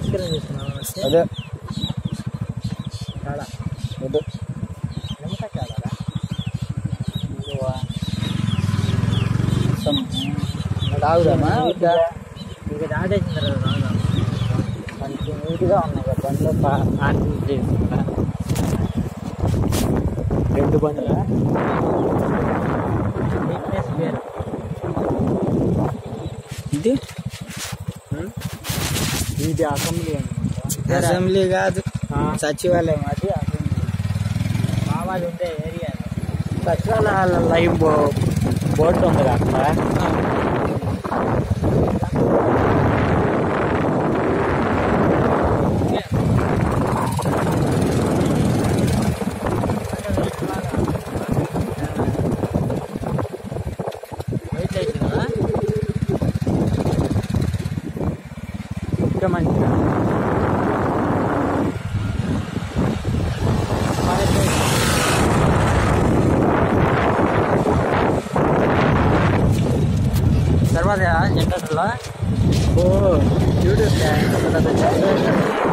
Ice cream తీసుకున్నాను వచ్చి అదే కాడ అదే నిమ్మకాయ కాడా తాగుదామా వద్దా ఇక దాటేసిన తర్వాత రాదా మంచి నీట్గా ఉన్నాయి కదా బండ్లు పార్కింగ్ ప్లేస్ రెండు బండ్ల నీట్నెస్ వేరు ఇది ఇది అసెంబ్లీ అసెంబ్లీ కాదు ఆ. సచివాలయం అది అసెంబ్లీ మామూలు ఉండే ఏరియా సచివాలయాల లైవ్ బో బోర్డు ఉంది అక్కడ మంచిగా తర్వాత జనరేటర్లో ఓ యూట్యూబ్